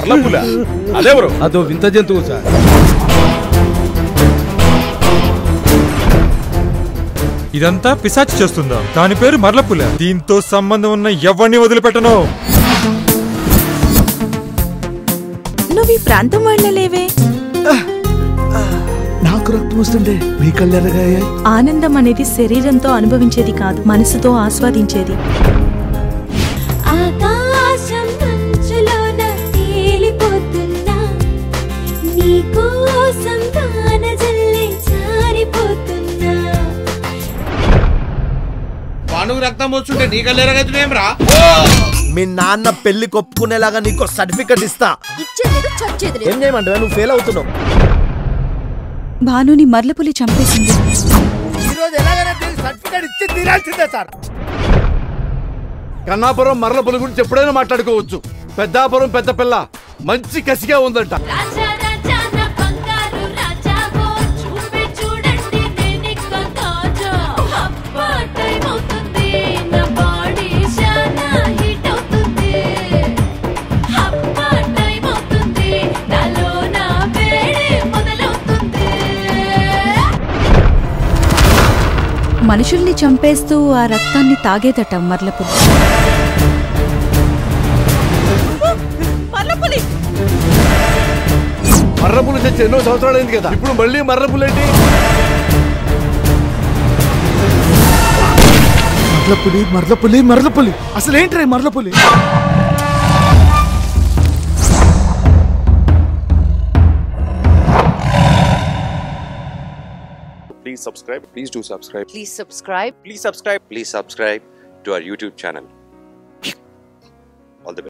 మరలపుల అదెవరు అదో వింత జంతువు సార్ ఇదంతా పిశాచి చేస్తుందా దాని పేరు మరలపుల దీంతో సంబంధం ఉన్న ఎవరిని వదిలిపెట్టను నువ్వు ఈ ప్రాంతం వాళ్ళలేవే నాకు రక్తం వస్తుండే మీ కళ్ళు ఎర్రగాయ్యాయి ఆనందం అనేది శరీరంతో అనుభవించేది కాదు మనసుతో ఆస్వాదించేది ఆకాశం మంచులోన తేలిపోతున్నా నీకోసం వానజల్లే జారిపోతున్నా పానుగు రక్తం వస్తుంటే నీ కళ్ళెరగైతున్నాం రా మీ నాన్న పెళ్లి కొప్పుకునేలాగా నీకు సర్టిఫికెట్ ఇస్తా ఇచ్చేది చచ్చేది ఏం చేయమంటావా నువ్వు ఫెయిల్ అవుతున్నావు భానుని మర్లపులి చంపేసింది ఈ రోజు ఎలాగైనా దీనికి సర్టిఫికెట్ ఇచ్చి తీరాల్సిందే సార్ కన్నాపురం మరల పులి గురించి ఎప్పుడైనా మాట్లాడుకోవచ్చు పెద్దాపురం పెద్ద పిల్ల మంచి కసిగా ఉందంట రాజా రాజా నా బంగారు రాజావో చూపే చూడండి నేనిక్క తాజా అబ్బా టైం అవుతుంది నా బాడీ చాలా హీట్ అవుతుంది అబ్బా టైం అవుతుంది నాలో నా వేడి మొదలవుతుంది మనుషుల్ని చంపేస్తూ ఆ రక్తాన్ని తాగేదట మర్లపులి మర్రపులు తెచ్చి ఎన్నో సంవత్సరాలు అయింది కదా ఇప్పుడు మళ్ళీ మర్రపులేంటి మర్లపులి మర్లపులి మర్లపులి అసలు ఏంటి మర్లపులి Please subscribe. Please do subscribe. Please subscribe. Please subscribe. Please subscribe to our YouTube channel.